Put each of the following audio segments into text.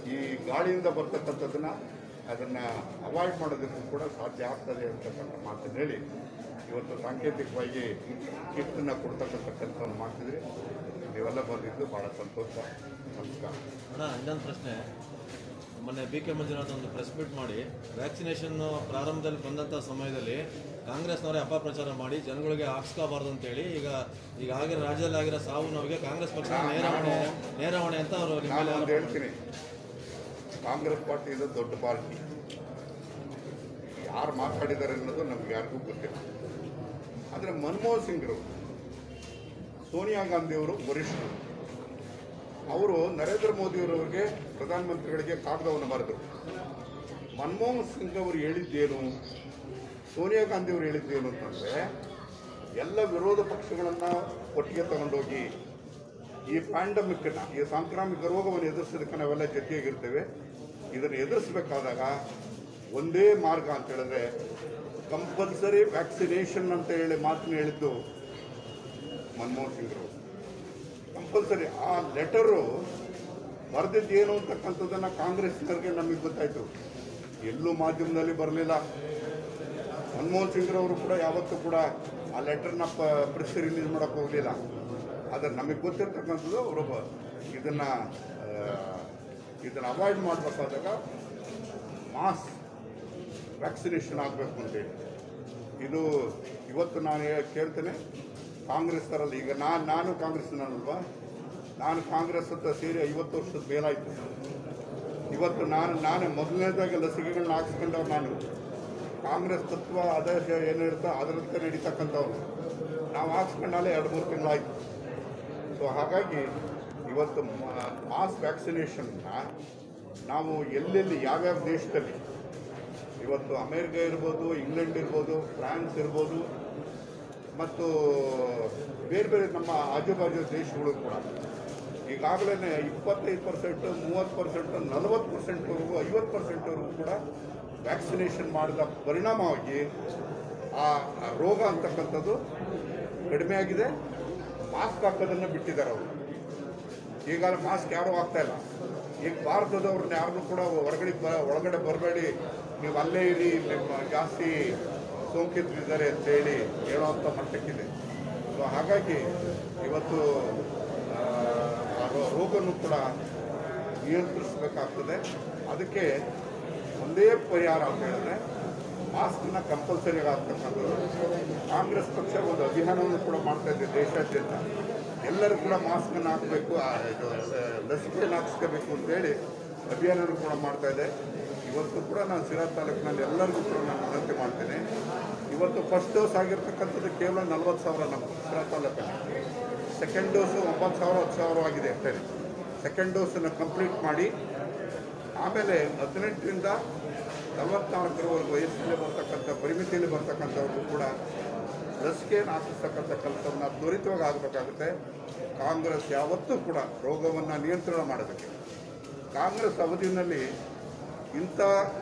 ಈ ಗಾಳಿಯಿಂದ ಬರ್ತಕ್ಕಂಥದ್ದನ್ನ ಅದನ್ನ ಅವಾಯ್ಡ್ ಮಾಡೋದಕ್ಕೂ ಕೂಡ ಸಾಧ್ಯ ಆಗ್ತದೆ ಅಂತಕ್ಕಂಥ ಮಾತನ್ನು ಹೇಳಿ ಇವತ್ತು ಸಾಂಕೇತಿಕವಾಗಿ ಕಿಟ್ಟನ್ನ ಕೊಡ್ತಕ್ಕಂಥ ಕೆಲಸವನ್ನು ಮಾಡ್ತಿದ್ರಿ ನೀವೆಲ್ಲ ಬಂದಿದ್ದು ಬಹಳ ಸಂತೋಷ ನಮಸ್ಕಾರ ಅಣ್ಣ ಇನ್ನೊಂದು ಪ್ರಶ್ನೆ ಮೊನ್ನೆ ಬಿ ಕೆ ಮಂಜುನಾಥ್ ಒಂದು ಪ್ರೆಸ್ ಮೀಟ್ ಮಾಡಿ ವ್ಯಾಕ್ಸಿನೇಷನ್ ಪ್ರಾರಂಭದಲ್ಲಿ ಬಂದಂಥ ಸಮಯದಲ್ಲಿ ಕಾಂಗ್ರೆಸ್ನವರೇ ಅಪಪ್ರಚಾರ ಮಾಡಿ ಜನಗಳಿಗೆ ಹಾಕ್ಸ್ಕೋಬಾರ್ದು ಅಂತೇಳಿ ಈಗ ಈಗ ಆಗಿರೋ ರಾಜ್ಯದಲ್ಲಿ ಆಗಿರೋ ಸಾವು ನೋವಿಗೆ ಕಾಂಗ್ರೆಸ್ ಪಕ್ಷ ನೇರ ಹೊಣೆ ನೇರ ಹೊಣೆ ಅಂತ ಅವರು ನಿಮ್ಮ ನಾನು ಮೇಲೆ ಒಂದು ಆರೋಪ ಹೇಳ್ತೀನಿ ಕಾಂಗ್ರೆಸ್ ಪಾರ್ಟಿ ಇದು ದೊಡ್ಡ ಪಾರ್ಟಿ ಯಾರು ಮಾತಾಡಿದ್ದಾರೆ ಅನ್ನೋದು ನಮ್ಗೆ ಯಾರಿಗೂ ಗೊತ್ತಿಲ್ಲ ಆದರೆ ಮನಮೋಹನ್ ಸಿಂಗ್ರು ಸೋನಿಯಾ ಗಾಂಧಿಯವರು ವರಿಷ್ಠರು ಅವರು ನರೇಂದ್ರ ಮೋದಿಯವರವರಿಗೆ ಪ್ರಧಾನಮಂತ್ರಿಗಳಿಗೆ ಕಾಗದವನ್ನು ಬರೆದರು ಮನಮೋಹನ್ ಸಿಂಗ್ ಅವರು ಹೇಳಿದ್ದೇನು ಸೋನಿಯಾ ಗಾಂಧಿ ಅವರು ಹೇಳಿದ್ದೇನು ಅಂತಂದರೆ ಎಲ್ಲ ವಿರೋಧ ಪಕ್ಷಗಳನ್ನು ಒಟ್ಟಿಗೆ ತಗೊಂಡೋಗಿ ಈ ಪ್ಯಾಂಡಮಿಕ್ನ ಈ ಸಾಂಕ್ರಾಮಿಕ ರೋಗವನ್ನು ಎದುರಿಸೋದಕ್ಕೆ ನಾವೆಲ್ಲ ಜೊತೆಯಾಗಿರ್ತೇವೆ ಇದನ್ನು ಎದುರಿಸಬೇಕಾದಾಗ ಒಂದೇ ಮಾರ್ಗ ಅಂತ ಹೇಳಿದ್ರೆ ಕಂಪಲ್ಸರಿ ವ್ಯಾಕ್ಸಿನೇಷನ್ ಅಂತ ಹೇಳಿ ಮಾತನ್ನು ಹೇಳಿದ್ದು ಮನಮೋಹನ್ ಸಿಂಗ್ರು ಕಂಪಲ್ಸರಿ ಆ ಲೆಟರು ಬರೆದಿದ್ದು ಏನು ಅಂತಕ್ಕಂಥದ್ದನ್ನು ಕಾಂಗ್ರೆಸ್ನವ್ರಿಗೆ ನಮಗೆ ಗೊತ್ತಾಯಿತು ಎಲ್ಲೂ ಮಾಧ್ಯಮದಲ್ಲಿ ಬರಲಿಲ್ಲ ಮನಮೋಹನ್ ಸಿಂಗ್ರವರು ಕೂಡ ಯಾವತ್ತೂ ಕೂಡ ಆ ಲೆಟರ್ನ ಪ್ರೆಸ್ ರಿಲೀಸ್ ಮಾಡೋಕ್ಕೆ ಹೋಗಲಿಲ್ಲ ಆದರೆ ನಮಗೆ ಗೊತ್ತಿರ್ತಕ್ಕಂಥದ್ದು ಅವರೊಬ್ಬ ಇದನ್ನು ಇದನ್ನು ಅವಾಯ್ಡ್ ಮಾಡಬೇಕಾದಾಗ ಮಾಸ್ ವ್ಯಾಕ್ಸಿನೇಷನ್ ಆಗಬೇಕು ಅಂತೇಳಿ ಇದು ಇವತ್ತು ನಾನು ಹೇ- ಕೇಳ್ತೇನೆ ಕಾಂಗ್ರೆಸ್ಸರಲ್ಲಿ ಈಗ ನಾನು ನಾನು ಕಾಂಗ್ರೆಸ್ನಲ್ವಾ ನಾನು ಕಾಂಗ್ರೆಸ್ ಹತ್ರ ಸೇರಿ ಐವತ್ತು ವರ್ಷದ ಮೇಲಾಯಿತು ಇವತ್ತು ನಾನು ನಾನೇ ಮೊದಲನೇದಾಗಿ ಲಸಿಕೆಗಳನ್ನ ಹಾಕ್ಸ್ಕೊಂಡವ್ರು ನಾನು ಕಾಂಗ್ರೆಸ್ ತತ್ವ ಆದೇಶ ಏನಿರುತ್ತೋ ಅದರಂತೆ ನಡೀತಕ್ಕಂಥವ್ರು ನಾವು ಹಾಕ್ಸ್ಕೊಂಡಾಲೆ ಎರಡು ಮೂರು ತಿಂಗಳಾಯ್ತು ಸೊ ಹಾಗಾಗಿ ಇವತ್ತು ಮಾಸ್ ವ್ಯಾಕ್ಸಿನೇಷನ್ನ ನಾವು ಎಲ್ಲೆಲ್ಲಿ ಯಾವ್ಯಾವ ದೇಶದಲ್ಲಿ ಇವತ್ತು ಅಮೇರಿಕ ಇರ್ಬೋದು ಇಂಗ್ಲೆಂಡ್ ಇರ್ಬೋದು ಫ್ರಾನ್ಸ್ ಇರ್ಬೋದು ಮತ್ತು ಬೇರೆ ಬೇರೆ ನಮ್ಮ ಆಜುಬಾಜು ದೇಶಗಳು ಕೂಡ ಈಗಾಗಲೇ ಇಪ್ಪತ್ತೈದು ಪರ್ಸೆಂಟು ಮೂವತ್ತು ಪರ್ಸೆಂಟು ನಲವತ್ತು ಪರ್ಸೆಂಟ್ವರೆಗೂ ಐವತ್ತು ಪರ್ಸೆಂಟ್ವರೆಗೂ ಕೂಡ ವ್ಯಾಕ್ಸಿನೇಷನ್ ಮಾಡಿದ ಪರಿಣಾಮವಾಗಿ ಆ ಆ ರೋಗ ಅಂತಕ್ಕಂಥದ್ದು ಕಡಿಮೆ ಆಗಿದೆ ಮಾಸ್ಕ್ ಹಾಕೋದನ್ನು ಬಿಟ್ಟಿದ್ದಾರೆ ಅವರು ಈಗ ಮಾಸ್ಕ್ ಯಾರೂ ಹಾಕ್ತಾ ಇಲ್ಲ ಈಗ ಭಾರತದವ್ರನ್ನ ಯಾರನ್ನೂ ಕೂಡ ಹೊರಗಡೆ ಬ ಒಳಗಡೆ ಬರಬೇಡಿ ನೀವು ಅಲ್ಲೇ ಇರಿ ನಿಮ್ಮ ಜಾಸ್ತಿ ಸೋಂಕಿತರಿದ್ದಾರೆ ಅಂತೇಳಿ ಹೇಳೋವಂಥ ಮಟ್ಟಕ್ಕಿದೆ ಸೊ ಹಾಗಾಗಿ ಇವತ್ತು ಆ, ಆ ರೋ- ರೋಗವನ್ನು ಕೂಡ ನಿಯಂತ್ರಿಸಬೇಕಾಗ್ತದೆ ಅದಕ್ಕೆ ಒಂದೇ ಪರಿಹಾರ ಅಂತ ಹೇಳಿದ್ರೆ ಮಾಸ್ಕ್ನ ಕಂಪಲ್ಸರಿ ಆಗ್ತಕ್ಕಂಥದ್ದು ಕಾಂಗ್ರೆಸ್ ಪಕ್ಷ ಒಂದು ಅಭಿಯಾನವನ್ನು ಕೂಡ ಮಾಡ್ತಾ ಇದೆ ದೇಶಾದ್ಯಂತ ಎಲ್ಲರೂ ಕೂಡ ಮಾಸ್ಕನ್ನು ಹಾಕಬೇಕು ಇದು ಆ, ಲಸಿಕೆಯನ್ನು ಹಾಕಿಸ್ಕೋಬೇಕು ಅಂತೇಳಿ ಅಭಿಯಾನವನ್ನು ಕೂಡ ಮಾಡ್ತಾ ಇದೆ ಇವತ್ತು ಕೂಡ ನಾನು ಸಿರಾ ತಾಲೂಕಿನಲ್ಲಿ ಎಲ್ಲರಿಗೂ ಕೂಡ ನಾನು ವಿನಂತಿ ಮಾಡ್ತೇನೆ ಇವತ್ತು ಫಸ್ಟ್ ಡೋಸ್ ಆಗಿರ್ತಕ್ಕಂಥದ್ದು ಕೇವಲ ನಲ್ವತ್ತು ಸಾವಿರ ನಮ್ಮ ಸಿರಾ ತಾಲೂಕಲ್ಲಿ ಸೆಕೆಂಡ್ ಡೋಸು ಒಂಬತ್ತು ಸಾವಿರ ಹತ್ತು ಸಾವಿರ ಆಗಿದೆ ಅಷ್ಟೇ ಸೆಕೆಂಡ್ ಡೋಸನ್ನು ಕಂಪ್ಲೀಟ್ ಮಾಡಿ ಆಮೇಲೆ ಹದಿನೆಂಟರಿಂದ ನಲವತ್ನಾಲ್ಕರವರೆಗೂ ವಯಸ್ಸಿನಲ್ಲಿ ಬರ್ತಕ್ಕಂಥ ಪರಿಮಿತಿಯಲ್ಲಿ ಬರ್ತಕ್ಕಂಥವ್ರಿಗೂ ಕೂಡ ಲಸಿಕೆಯನ್ನು ಹಾಕಿಸ್ತಕ್ಕಂಥ ಕೆಲಸವನ್ನು ತ್ವರಿತವಾಗಿ ಆಗಬೇಕಾಗುತ್ತೆ ಕಾಂಗ್ರೆಸ್ ಯಾವತ್ತೂ ಕೂಡ ರೋಗವನ್ನು ನಿಯಂತ್ರಣ ಮಾಡೋದಕ್ಕೆ ಕಾಂಗ್ರೆಸ್ ಅವಧಿಯಲ್ಲಿ ಇಂಥ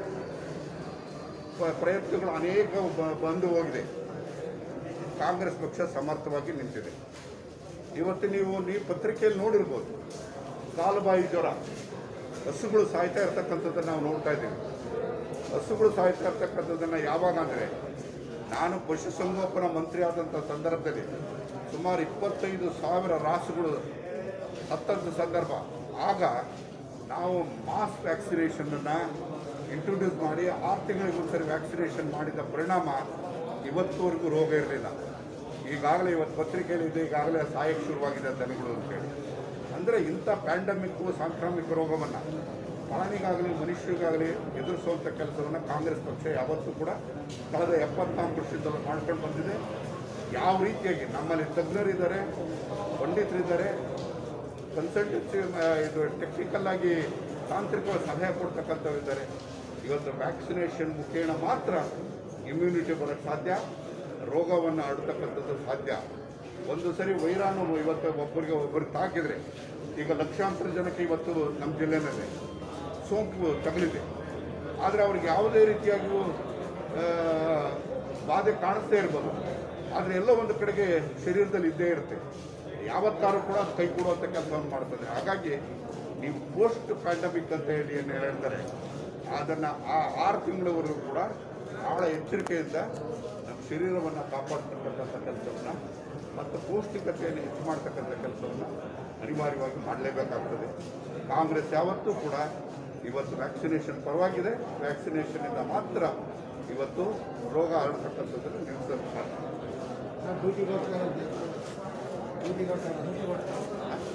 ಪ- ಪ್ರಯತ್ನಗಳು ಅನೇಕ ಬ- ಬಂದು ಹೋಗಿದೆ ಕಾಂಗ್ರೆಸ್ ಪಕ್ಷ ಸಮರ್ಥವಾಗಿ ನಿಂತಿದೆ ಇವತ್ತು ನೀವು ನೀವು ಪತ್ರಿಕೆಯಲ್ಲಿ ನೋಡಿರ್ಬೋದು ಕಾಲುಬಾಯಿ ಜ್ವರ ಹಸುಗಳು ಸಾಯ್ತಾ ಇರ್ತಕ್ಕಂಥದ್ದನ್ನು ನಾವು ನೋಡ್ತಾ ಇದ್ದೀವಿ ಹಸುಗಳು ಸಾಯ್ತಾ ಇರ್ತಕ್ಕಂಥದ್ದನ್ನು ಯಾವಾಗ ಅಂದರೆ ನಾನು ಪಶುಸಂಗೋಪನಾ ಮಂತ್ರಿ ಆದಂಥ ಸಂದರ್ಭದಲ್ಲಿ ಸುಮಾರು ಇಪ್ಪತ್ತೈದು ಸಾವಿರ ರಾಸುಗಳು ಹತ್ತಂಥ ಸಂದರ್ಭ ಆಗ ನಾವು ಮಾಸ್ ವ್ಯಾಕ್ಸಿನೇಷನನ್ನು ಇಂಟ್ರೊಡ್ಯೂಸ್ ಮಾಡಿ ಆರು ತಿಂಗಳಿಗೊಂದ್ಸರಿ ವ್ಯಾಕ್ಸಿನೇಷನ್ ಮಾಡಿದ ಪರಿಣಾಮ ಇವತ್ತುವರೆಗೂ ರೋಗ ಇರಲಿಲ್ಲ ಈಗಾಗಲೇ ಇವತ್ತು ಪತ್ರಿಕೆಯಲ್ಲಿ ಇದೆ ಈಗಾಗಲೇ ಸಾಯಕ್ಕೆ ಶುರುವಾಗಿದೆ ದನಗಳು ಅಂತೇಳಿ ಅಂದರೆ ಇಂಥ ಪ್ಯಾಂಡಮಿಕ್ಕು ಸಾಂಕ್ರಾಮಿಕ ರೋಗವನ್ನು ಪ್ರಾಣಿಗಾಗಲಿ ಮನುಷ್ಯರಿಗಾಗಲಿ ಎದುರಿಸುವಂಥ ಕೆಲಸವನ್ನು ಕಾಂಗ್ರೆಸ್ ಪಕ್ಷ ಯಾವತ್ತೂ ಕೂಡ ಕಳೆದ ಎಪ್ಪತ್ನಾಲ್ಕು ವರ್ಷದಿಂದ ಮಾಡ್ಕೊಂಡು ಬಂದಿದೆ ಯಾವ ರೀತಿಯಾಗಿ ನಮ್ಮಲ್ಲಿ ತಜ್ಞರಿದ್ದಾರೆ ಪಂಡಿತರಿದ್ದಾರೆ ಕನ್ಸಲ್ಟೆನ್ಸಿ ಇದು ಟೆಕ್ನಿಕಲ್ ಆಗಿ ತಾಂತ್ರಿಕ ಸಲಹೆ ಕೊಡ್ತಕ್ಕಂಥವ್ರಿದ್ದಾರೆ ಇವತ್ತು ವ್ಯಾಕ್ಸಿನೇಷನ್ ಮುಖೇನ ಮಾತ್ರ ಇಮ್ಯುನಿಟಿ ಬರೋಕ್ಕೆ ಸಾಧ್ಯ ರೋಗವನ್ನು ಹರಡ್ತಕ್ಕಂಥದ್ದು ಸಾಧ್ಯ ಒಂದು ಸರಿ ವೈರಾಣು ಇವತ್ತು ಒಬ್ಬರಿಗೆ ಒಬ್ಬರಿಗೆ ತಾಕಿದ್ರೆ ಈಗ ಲಕ್ಷಾಂತರ ಜನಕ್ಕೆ ಇವತ್ತು ನಮ್ಮ ಜಿಲ್ಲೆನಲ್ಲಿ ಸೋಂಕು ತಗಲಿದೆ ಆದರೆ ಅವ್ರಿಗೆ ಯಾವುದೇ ರೀತಿಯಾಗಿಯೂ ಆ, ಬಾಧೆ ಕಾಣಿಸ್ತೇ ಇರ್ಬೋದು ಆದರೆ ಎಲ್ಲೋ ಒಂದು ಕಡೆಗೆ ಶರೀರದಲ್ಲಿ ಇದ್ದೇ ಇರುತ್ತೆ ಯಾವತ್ತಾರು ಕೂಡ ಅದು ಕೈ ಕೊಡುವಂಥ ಕೆಲಸವನ್ನು ಮಾಡ್ತದೆ ಹಾಗಾಗಿ ನೀವು ಪೋಸ್ಟ್ ಪ್ಯಾಂಡಮಿಕ್ ಅಂತ ಹೇಳಿ ಏನು ಹೇಳ್ತಾರೆ ಅದನ್ನು ಆ ಆರು ತಿಂಗಳವರೆಗೂ ಕೂಡ ಬಹಳ ಎಚ್ಚರಿಕೆಯಿಂದ ನಮ್ಮ ಶರೀರವನ್ನು ಕಾಪಾಡ್ತಕ್ಕಂಥ ಕೆಲಸವನ್ನು ಮತ್ತು ಪೌಷ್ಟಿಕತೆಯನ್ನು ಹೆಚ್ಚು ಮಾಡ್ತಕ್ಕಂಥ ಕೆಲಸವನ್ನು ಅನಿವಾರ್ಯವಾಗಿ ಮಾಡಲೇಬೇಕಾಗ್ತದೆ ಕಾಂಗ್ರೆಸ್ ಯಾವತ್ತೂ ಕೂಡ ಇವತ್ತು ವ್ಯಾಕ್ಸಿನೇಷನ್ ಪರವಾಗಿದೆ ವ್ಯಾಕ್ಸಿನೇಷನಿಂದ ಮಾತ್ರ ಇವತ್ತು ರೋಗ ಹರಡ್ತಕ್ಕಂಥದ್ದನ್ನು ನಿಲ್ಲಿಸಲು ಸಾಧ್ಯ ಡ್ಯೂಟಿಗೋಸ್ಕರ ಡ್ಯೂಟಿಗೋಸ್ಕರ ಡ್ಯೂಟಿಗೋಸ್ಕರ